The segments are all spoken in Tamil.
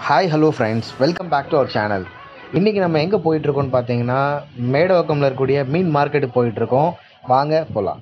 hi hello friends welcome back to our channel இன்றைக்கி நம்ம எங்கே போயிட்டுருக்கோம்னு பார்த்தீங்கன்னா மேடவாக்கமில் இருக்கக்கூடிய மீன் மார்க்கெட்டுக்கு போயிட்டுருக்கோம் வாங்க போகலாம்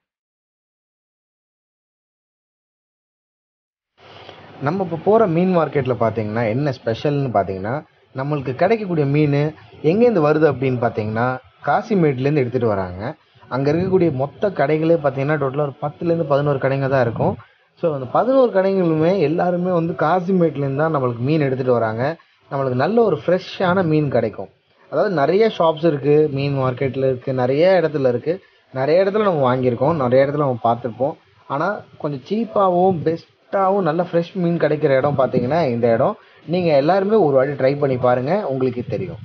நம்ம இப்போ போகிற மீன் மார்க்கெட்டில் பார்த்தீங்கன்னா என்ன ஸ்பெஷல்னு பார்த்தீங்கன்னா நம்மளுக்கு கிடைக்கக்கூடிய மீன் எங்கேருந்து வருது அப்படின்னு பார்த்தீங்கன்னா காசிமேட்லேருந்து எடுத்துகிட்டு வராங்க அங்கே இருக்கக்கூடிய மொத்த கடைகளே பார்த்தீங்கன்னா டோட்டலாக ஒரு பத்துலேருந்து பதினோரு கடைங்க தான் இருக்கும் ஸோ அந்த பதினோரு கடைகளுமே எல்லாருமே வந்து காசிமேட்லேருந்து தான் நம்மளுக்கு மீன் எடுத்துகிட்டு வராங்க நம்மளுக்கு நல்ல ஒரு ஃப்ரெஷ்ஷான மீன் கிடைக்கும் அதாவது நிறைய ஷாப்ஸ் இருக்குது மீன் மார்க்கெட்டில் இருக்குது நிறைய இடத்துல இருக்குது நிறைய இடத்துல நம்ம வாங்கியிருக்கோம் நிறைய இடத்துல நம்ம பார்த்துருப்போம் ஆனால் கொஞ்சம் சீப்பாகவும் பெஸ்ட்டாகவும் நல்ல ஃப்ரெஷ் மீன் கிடைக்கிற இடம் பார்த்தீங்கன்னா இந்த இடம் நீங்கள் எல்லாருமே ஒரு வாட்டி ட்ரை பண்ணி பாருங்கள் உங்களுக்கு தெரியும்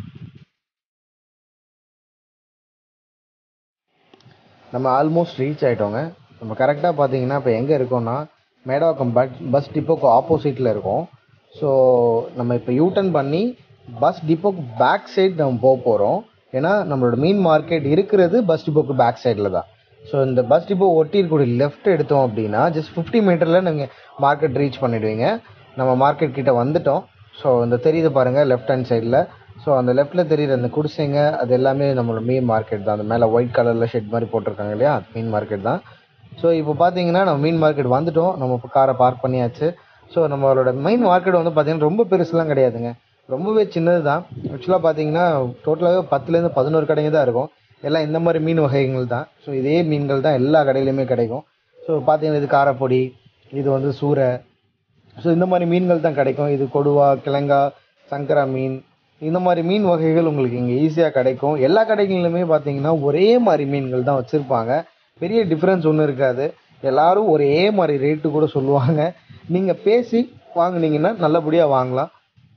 நம்ம ஆல்மோஸ்ட் ரீச் ஆகிட்டோங்க நம்ம கரெக்டாக பார்த்தீங்கன்னா இப்போ எங்கே இருக்கோம்னா மேடவாக்கம் பட் பஸ் டிப்போக்கு ஆப்போசிட்டில் இருக்கோம் ஸோ நம்ம இப்போ யூட்டன் பண்ணி பஸ் டிப்போக்கு பேக் சைடு நம்ம போக போகிறோம் ஏன்னா நம்மளோட மீன் மார்க்கெட் இருக்கிறது பஸ் டிப்போக்கு பேக் சைடில் தான் ஸோ இந்த பஸ் டிப்போ ஒட்டி இருக்கக்கூடிய லெஃப்ட் எடுத்தோம் அப்படின்னா ஜஸ்ட் ஃபிஃப்டி மீட்டரில் நீங்கள் மார்க்கெட் ரீச் பண்ணிடுவீங்க நம்ம மார்க்கெட் கிட்ட வந்துட்டோம் ஸோ இந்த தெரியுது பாருங்கள் லெஃப்ட் ஹேண்ட் சைடில் ஸோ அந்த லெஃப்ட்டில் தெரியுற அந்த குடிசைங்க அது எல்லாமே நம்மளோட மீன் மார்க்கெட் தான் அந்த மேலே ஒயிட் கலரில் ஷெட் மாதிரி போட்டிருக்காங்க இல்லையா அது மீன் மார்க்கெட் தான் ஸோ இப்போ பார்த்தீங்கன்னா நம்ம மீன் மார்க்கெட் வந்துட்டோம் நம்ம இப்போ காரை பார்க் பண்ணியாச்சு ஸோ நம்மளோட மீன் மார்க்கெட் வந்து பார்த்தீங்கன்னா ரொம்ப பெருசுலாம் கிடையாதுங்க ரொம்பவே சின்னது தான் ஆக்சுவலாக பார்த்தீங்கன்னா டோட்டலாகவே பத்துலேருந்து பதினோரு கடைங்க தான் இருக்கும் எல்லாம் இந்த மாதிரி மீன் வகைகள் தான் ஸோ இதே மீன்கள் தான் எல்லா கடையிலையுமே கிடைக்கும் ஸோ பார்த்தீங்கன்னா இது காரப்பொடி இது வந்து சூரை ஸோ இந்த மாதிரி மீன்கள் தான் கிடைக்கும் இது கொடுவா கிழங்கா சங்கரா மீன் இந்த மாதிரி மீன் வகைகள் உங்களுக்கு இங்கே ஈஸியாக கிடைக்கும் எல்லா கடைகளிலுமே பார்த்தீங்கன்னா ஒரே மாதிரி மீன்கள் தான் வச்சுருப்பாங்க பெரிய டிஃப்ரென்ஸ் ஒன்றும் இருக்காது எல்லாரும் ஒரே மாதிரி ரேட்டு கூட சொல்லுவாங்க நீங்கள் பேசி வாங்குனீங்கன்னா நல்லபடியாக வாங்கலாம்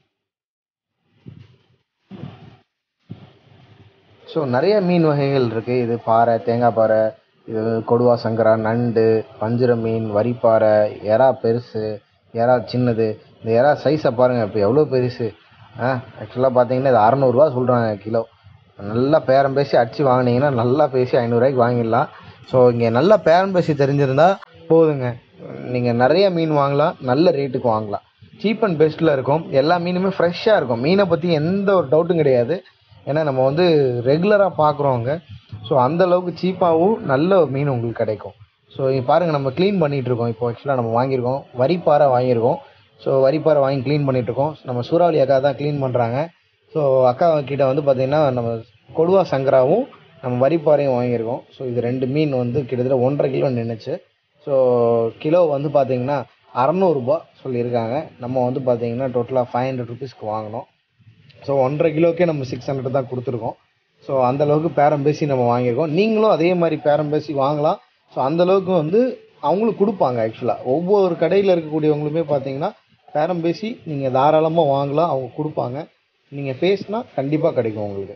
ஸோ நிறைய மீன் வகைகள் இருக்குது இது பாறை தேங்காய் பாறை இது கொடுவா சங்கரா நண்டு வஞ்சிர மீன் வரிப்பாறை எறா பெருசு எறா சின்னது இந்த எறா சைஸை பாருங்கள் இப்போ எவ்வளோ பெருசு ஆ ஆக்சுவலாக பார்த்தீங்கன்னா இது அறநூறுவா சொல்கிறாங்க கிலோ நல்லா பேரம் பேசி அடித்து வாங்கினீங்கன்னா நல்லா பேசி ஐநூறுரூவாய்க்கு வாங்கிடலாம் ஸோ இங்கே நல்லா பேரம் பேசி தெரிஞ்சிருந்தா போதுங்க நீங்கள் நிறைய மீன் வாங்கலாம் நல்ல ரேட்டுக்கு வாங்கலாம் சீப் அண்ட் பெஸ்ட்டில் இருக்கும் எல்லா மீனுமே ஃப்ரெஷ்ஷாக இருக்கும் மீனை பற்றி எந்த ஒரு டவுட்டும் கிடையாது ஏன்னா நம்ம வந்து ரெகுலராக பார்க்குறோங்க ஸோ அந்தளவுக்கு சீப்பாகவும் நல்ல மீன் உங்களுக்கு கிடைக்கும் ஸோ இங்கே பாருங்கள் நம்ம க்ளீன் பண்ணிகிட்டு இருக்கோம் இப்போ ஆக்சுவலாக நம்ம வாங்கியிருக்கோம் வரிப்பாறை வாங்கியிருக்கோம் ஸோ வரிப்பாறை வாங்கி க்ளீன் பண்ணிகிட்ருக்கோம் நம்ம சூறாவளி அக்கா தான் க்ளீன் பண்ணுறாங்க ஸோ அக்கா கிட்ட வந்து பார்த்திங்கன்னா நம்ம கொடுவா சங்கராவும் நம்ம வரிப்பாறையும் வாங்கியிருக்கோம் ஸோ இது ரெண்டு மீன் வந்து கிட்டத்தட்ட ஒன்றரை கிலோ நின்றுச்சு ஸோ கிலோ வந்து பார்த்திங்கன்னா அறநூறுபா சொல்லியிருக்காங்க நம்ம வந்து பார்த்திங்கன்னா டோட்டலாக ஃபைவ் ஹண்ட்ரட் ருபீஸ்க்கு வாங்கினோம் ஸோ ஒன்றரை கிலோக்கே நம்ம சிக்ஸ் ஹண்ட்ரட் தான் கொடுத்துருக்கோம் ஸோ அந்தளவுக்கு பேரம் பேசி நம்ம வாங்கியிருக்கோம் நீங்களும் அதே மாதிரி பேரம் பேசி வாங்கலாம் ஸோ அந்தளவுக்கு வந்து அவங்களும் கொடுப்பாங்க ஆக்சுவலாக ஒவ்வொரு கடையில் இருக்கக்கூடியவங்களுமே பார்த்தீங்கன்னா பேரம் பேசி நீங்கள் தாராளமாக வாங்கலாம் அவங்க கொடுப்பாங்க நீங்கள் பேசினா கண்டிப்பாக கிடைக்கும் உங்களுக்கு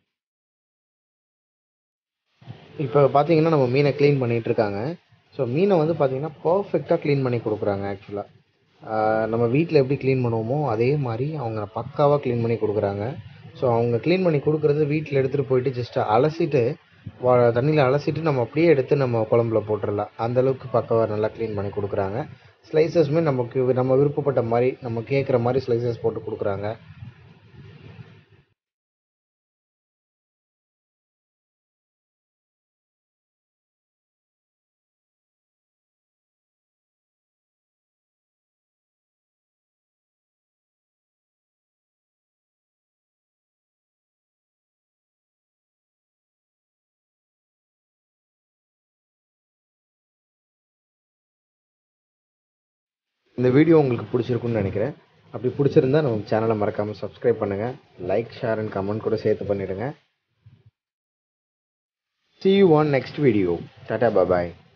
இப்போ பார்த்தீங்கன்னா நம்ம மீனை க்ளீன் பண்ணிகிட்டு இருக்காங்க ஸோ மீனை வந்து பார்த்தீங்கன்னா பர்ஃபெக்டாக க்ளீன் பண்ணி கொடுக்குறாங்க ஆக்சுவலாக நம்ம வீட்டில் எப்படி க்ளீன் பண்ணுவோமோ அதே மாதிரி அவங்க பக்காவாக க்ளீன் பண்ணி கொடுக்குறாங்க ஸோ அவங்க க்ளீன் பண்ணி கொடுக்குறது வீட்டில் எடுத்துகிட்டு போயிட்டு ஜஸ்ட் அலசிட்டு வா தண்ணியில் அலசிட்டு நம்ம அப்படியே எடுத்து நம்ம குழம்புல போட்டுடலாம் அந்தளவுக்கு பக்காவாக நல்லா க்ளீன் பண்ணி கொடுக்குறாங்க ஸ்லைசஸுமே நமக்கு நம்ம விருப்பப்பட்ட மாதிரி நம்ம கேட்குற மாதிரி ஸ்லைசஸ் போட்டு கொடுக்குறாங்க இந்த வீடியோ உங்களுக்கு பிடிச்சிருக்குன்னு நினைக்கிறேன் அப்படி பிடிச்சிருந்தா நம்ம சேனலை மறக்காமல் சப்ஸ்கிரைப் பண்ணுங்கள் லைக் ஷேர் அண்ட் கமெண்ட் கூட சேர்த்து பண்ணிவிடுங்க see you on next video tata bye bye